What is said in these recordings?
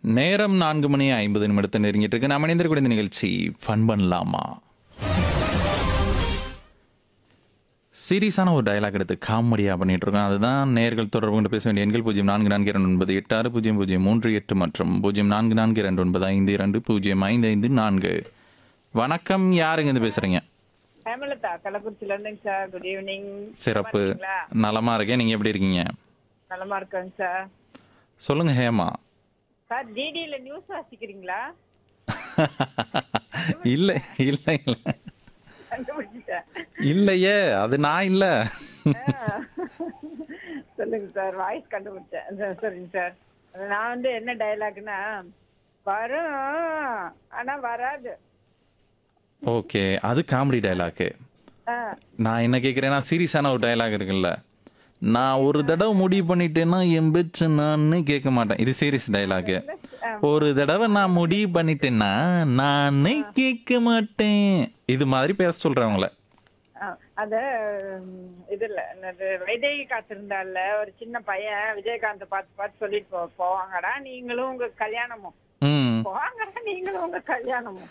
நேரம் நான்கு மணி ஐம்பது நிமிடத்தை நெருங்கிட்டு இருக்கு நாம் இணைந்திருக்கூடிய இந்த நிகழ்ச்சி ஃபன் பண்ணலாமா சீரியஸான ஒரு டயலாக் எடுத்து காமெடியாக பண்ணிட்டு இருக்கோம் அதுதான் நேர்கள் தொடர்பு கொண்டு பேச வேண்டிய எண்கள் பூஜ்ஜியம் நான்கு நான்கு இரண்டு ஒன்பது எட்டு ஆறு பூஜ்ஜியம் பூஜ்ஜியம் மூன்று எட்டு மற்றும் பூஜ்ஜியம் நான்கு நான்கு இரண்டு ஒன்பது ஐந்து இரண்டு பூஜ்ஜியம் ஐந்து ஐந்து நான்கு வணக்கம் யாருங்க இருந்து பேசுறீங்க ஹேமலதா கள்ளக்குறிச்சில இருந்துங்க சார் குட் ஈவினிங் சிறப்பு நலமா இருக்கேன் நீங்க எப்படி இருக்கீங்க நலமா இருக்கேங்க சார் சொல்லுங்க ஹேமா சார் டிடியில நியூஸ் வாசிக்கிறீங்களா இல்ல இல்ல இல்ல கண்டுபிடிச்சிட்டேன் இல்லையே அது நான் இல்ல ஆ. சொல்லுங்க சார் வாய்ஸ் கண்டுபிடிச்சேன் சரி, சரிங்க சார் அது நான் வந்து என்ன டயலாக்னா வரும் ஆனா வராது ஓகே அது காமெடி டயலாக்கு ஆ, நான் என்ன கேட்குறேன்னா சீரியஸான ஒரு டயலாக் இருக்குல்ல நான் ஒரு தடவை முடிவு பண்ணிட்டேன்னா என் பெச்சு நான்னு கேட்க மாட்டேன் இது சீரியஸ் டயலாக்கு ஒரு தடவை நான் முடிவு பண்ணிட்டேன்னா நானே கேட்க மாட்டேன் இது மாதிரி பேச சொல்றவங்கள ஆ, அத ம், இதுல என்னது விஜய் காத்திருந்தால ஒரு சின்ன பையன் விஜயகாந்த் பார்த்து பார்த்து சொல்லிட்டு போ போவாங்கடா நீங்களும் உங்க கல்யாணமும் ம் போவாங்கடா நீங்களும் உங்க கல்யாணமும்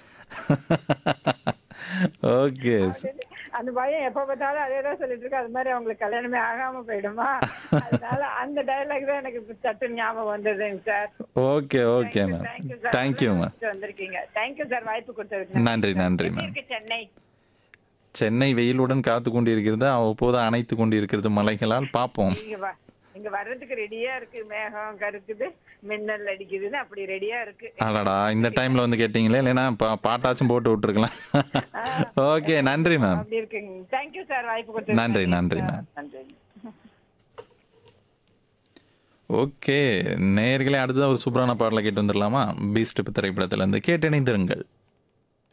ஓகே அந்த பையன் எப்ப பார்த்தாலும் அதே தான் சொல்லிட்டு இருக்கு அது மாதிரி அவங்களுக்கு கல்யாணமே ஆகாம போயிடுமா அதனால அந்த டயலாக் தான் எனக்கு இப்ப சட்டு ஞாபகம் வந்ததுங்க sir okay okay ma'am thank you sir thank you ma'am வந்திருக்கீங்க தேங்க்யூ சார் வாய்ப்பு கொடுத்ததுக்கு நன்றி நன்றி எப்படி மேம் இருக்கு சென்னை சென்னை வெயிலுடன் காத்து கொண்டிருக்கிறது அவ்வப்போது அணைத்து கொண்டிருக்கிறது மலைகளால் பார்ப்போம் இங்க வா இங்க வர்றதுக்கு ரெடியா இருக்கு மேகம் கருக்குது மின்னல் அடிக்குதுன்னு அப்படி ரெடியா இருக்கு அடடா இந்த டைம்ல வந்து கேட்டீங்களே இல்லைன்னா பா- பாட்டாச்சும் போட்டு விட்டுருக்கலாம் ஓகே நன்றி மேம் அப்படி இருக்குங்க தேங்க்யூ சார் வாய்ப்பு கொடுத்ததுக்கு நன்றி, நன்றி, மேம். நன்றி ஓகே நேர்களே அடுத்ததாக ஒரு சூப்பரான பாடலை கேட்டு வந்துடலாமா பீஸ்ட் திரைப்படத்துல இருந்து கேட்டு இணைந்திருங்கள்